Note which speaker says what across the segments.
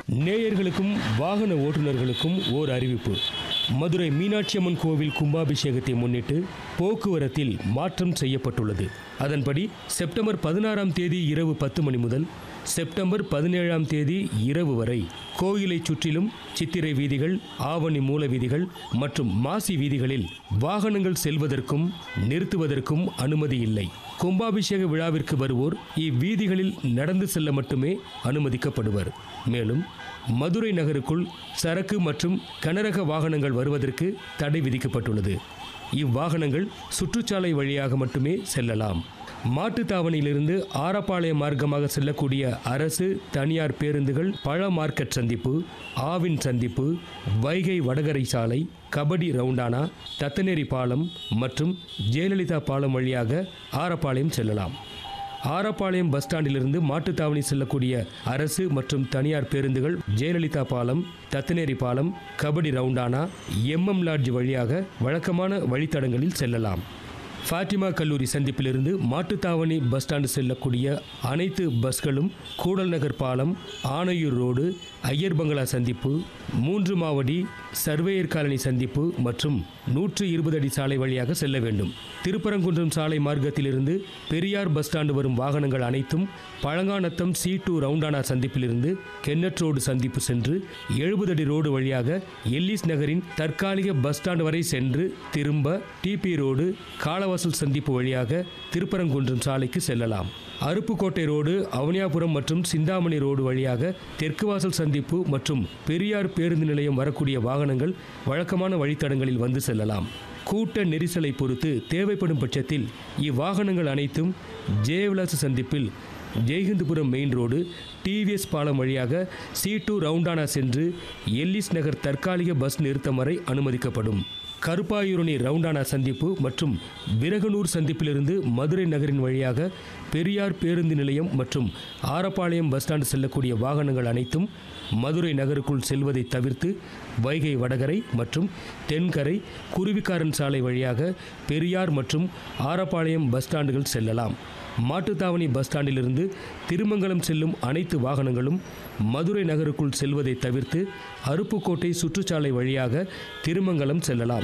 Speaker 1: நேயர்களுக்கும் வாகன ஓட்டுநர்களுக்கும் ஓர் அறிவிப்பு மதுரை மீனாட்சி அம்மன் கோவில் கும்பாபிஷேகத்தை முன்னிட்டு போக்குவரத்தில் மாற்றம் செய்யப்பட்டுள்ளது அதன்படி செப்டம்பர் பதினாறாம் தேதி இரவு பத்து மணி முதல் செப்டம்பர் பதினேழாம் தேதி இரவு வரை கோயிலை சுற்றிலும் சித்திரை வீதிகள் ஆவணி மூல வீதிகள் மற்றும் மாசி வீதிகளில் வாகனங்கள் செல்வதற்கும் நிறுத்துவதற்கும் அனுமதி இல்லை கும்பாபிஷேக விழாவிற்கு வருவோர் இவ்வீதிகளில் நடந்து செல்ல மட்டுமே அனுமதிக்கப்படுவர் மேலும் மதுரை நகருக்குள் சரக்கு மற்றும் கனரக வாகனங்கள் வருவதற்கு தடை விதிக்கப்பட்டுள்ளது இவ்வாகனங்கள் சுற்றுச்சாலை வழியாக மட்டுமே செல்லலாம் மாட்டுத்தாவணியிலிருந்து ஆரப்பாளையம் மார்க்கமாக செல்லக்கூடிய அரசு தனியார் பேருந்துகள் பழ மார்க்கெட் சந்திப்பு ஆவின் சந்திப்பு வைகை வடகரை சாலை கபடி ரவுண்டானா தத்தநேரி பாலம் மற்றும் ஜெயலலிதா பாலம் வழியாக ஆரப்பாளையம் செல்லலாம் ஆரப்பாளையம் பஸ் ஸ்டாண்டிலிருந்து மாட்டுத்தாவணி செல்லக்கூடிய அரசு மற்றும் தனியார் பேருந்துகள் ஜெயலலிதா பாலம் தத்தநேரி பாலம் கபடி ரவுண்டானா எம்எம் லாட்ஜ் வழியாக வழக்கமான வழித்தடங்களில் செல்லலாம் ஃபாத்திமா கல்லூரி சந்திப்பிலிருந்து மாட்டுத்தாவணி பஸ் ஸ்டாண்டு செல்லக்கூடிய அனைத்து பஸ்களும் கூடல் நகர் பாலம் ஆனையூர் ரோடு ஐயர் பங்களா சந்திப்பு மூன்று மாவடி சர்வேயர் காலனி சந்திப்பு மற்றும் நூற்று இருபது அடி சாலை வழியாக செல்ல வேண்டும் திருப்பரங்குன்றம் சாலை மார்க்கத்திலிருந்து பெரியார் பஸ் ஸ்டாண்டு வரும் வாகனங்கள் அனைத்தும் பழங்காநத்தம் சி டூ ரவுண்டானா சந்திப்பிலிருந்து கென்னட் ரோடு சந்திப்பு சென்று எழுபது அடி ரோடு வழியாக எல்லிஸ் நகரின் தற்காலிக பஸ் ஸ்டாண்டு வரை சென்று திரும்ப டிபி ரோடு காலவாசல் சந்திப்பு வழியாக திருப்பரங்குன்றம் சாலைக்கு செல்லலாம் அருப்புக்கோட்டை ரோடு அவனியாபுரம் மற்றும் சிந்தாமணி ரோடு வழியாக தெற்கு வாசல் சந்திப்பு மற்றும் பெரியார் பேருந்து நிலையம் வரக்கூடிய வாகனங்கள் வழக்கமான வழித்தடங்களில் வந்து செல்லலாம் கூட்ட நெரிசலை பொறுத்து தேவைப்படும் பட்சத்தில் இவ்வாகனங்கள் அனைத்தும் ஜெயவிலாச சந்திப்பில் ஜெய்ஹிந்துபுரம் மெயின் ரோடு டிவிஎஸ் பாலம் வழியாக சி டூ ரவுண்டானா சென்று எல்லிஸ் நகர் தற்காலிக பஸ் நிறுத்தம் வரை அனுமதிக்கப்படும் கருப்பாயூரணி ரவுண்டானா சந்திப்பு மற்றும் விரகனூர் சந்திப்பிலிருந்து மதுரை நகரின் வழியாக பெரியார் பேருந்து நிலையம் மற்றும் ஆரப்பாளையம் பஸ் ஸ்டாண்டு செல்லக்கூடிய வாகனங்கள் அனைத்தும் மதுரை நகருக்குள் செல்வதை தவிர்த்து வைகை வடகரை மற்றும் தென்கரை குருவிக்காரன் சாலை வழியாக பெரியார் மற்றும் ஆரப்பாளையம் பஸ் ஸ்டாண்டுகள் செல்லலாம் மாட்டுத்தாவணி பஸ் ஸ்டாண்டிலிருந்து திருமங்கலம் செல்லும் அனைத்து வாகனங்களும் மதுரை நகருக்குள் செல்வதை தவிர்த்து அருப்புக்கோட்டை சுற்றுச்சாலை வழியாக திருமங்கலம் செல்லலாம்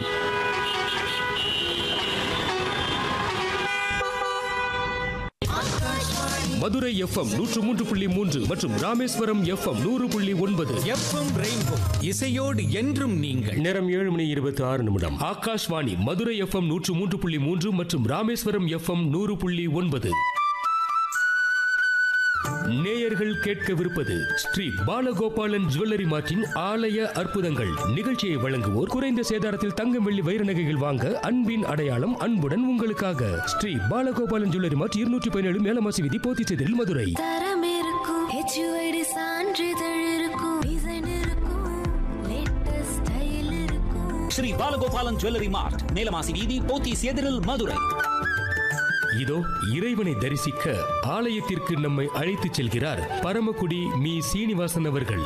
Speaker 1: மதுரை எஃப்எம் நூற்று மூன்று புள்ளி மூன்று மற்றும் ராமேஸ்வரம் எஃப்எம் நூறு புள்ளி ஒன்பது
Speaker 2: எஃப்எம் ரெயின்போ இசையோடு என்றும் நீங்கள்
Speaker 1: நேரம் ஏழு மணி இருபத்தி ஆறு நிமிடம் ஆகாஷ்வாணி மதுரை எஃப்எம் நூற்று மூன்று புள்ளி மூன்று மற்றும் ராமேஸ்வரம் எஃப்எம் நூறு புள்ளி ஒன்பது நேயர்கள் கேட்கவிருப்பது ஸ்ரீ பாலகோபாலன் ஜுவல்லரி மார்ட்டின் ஆலய அற்புதங்கள் நிகழ்ச்சியை வழங்குவோர் குறைந்த சேதாரத்தில் தங்கம் வெள்ளி வைர நகைகள் வாங்க அன்பின் அடையாளம் அன்புடன் உங்களுக்காக ஸ்ரீ பாலகோபாலன் ஜுவல்லரி மார்ட் இருநூற்றி பதினேழு மேலமாசி விதி போத்திச்செதில் மதுரை
Speaker 3: தரம் இருக்கும் ஹெச்யூஐடி சான்றிதழ் இருக்கும் டிசைன் இருக்கும் லேட்டஸ்ட் ஸ்டைல் இருக்கும்
Speaker 4: ஸ்ரீ பாலகோபாலன் ஜுவல்லரி மார்ட் மேலமாசி வீதி போத்தீஸ் எதிரில் மதுரை
Speaker 1: இதோ இறைவனை தரிசிக்க ஆலயத்திற்கு நம்மை அழைத்துச் செல்கிறார் பரமக்குடி மீ சீனிவாசன் அவர்கள்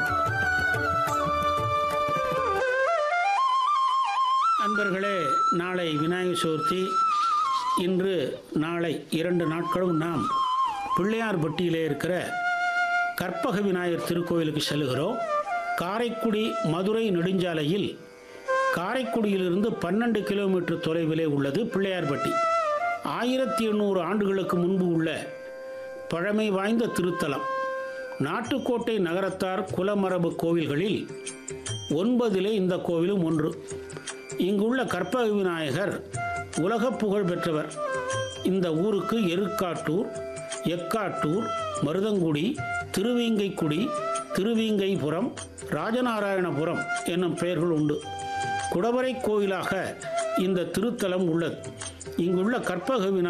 Speaker 5: அன்பர்களே நாளை விநாயகர் சதுர்த்தி இன்று நாளை இரண்டு நாட்களும் நாம் பிள்ளையார்பட்டியிலே இருக்கிற கற்பக விநாயகர் திருக்கோயிலுக்கு செல்கிறோம் காரைக்குடி மதுரை நெடுஞ்சாலையில் காரைக்குடியிலிருந்து பன்னெண்டு கிலோமீட்டர் தொலைவிலே உள்ளது பிள்ளையார்பட்டி ஆயிரத்தி எண்ணூறு ஆண்டுகளுக்கு முன்பு உள்ள பழமை வாய்ந்த திருத்தலம் நாட்டுக்கோட்டை நகரத்தார் குலமரபு கோவில்களில் ஒன்பதிலே இந்த கோவிலும் ஒன்று இங்குள்ள கற்பக விநாயகர் உலக புகழ் பெற்றவர் இந்த ஊருக்கு எருக்காட்டூர் எக்காட்டூர் மருதங்குடி திருவீங்கைக்குடி திருவீங்கைபுரம் ராஜநாராயணபுரம் என்னும் பெயர்கள் உண்டு குடவரை கோயிலாக இந்த திருத்தலம் உள்ளது இங்குள்ள கற்பக விநாயகர்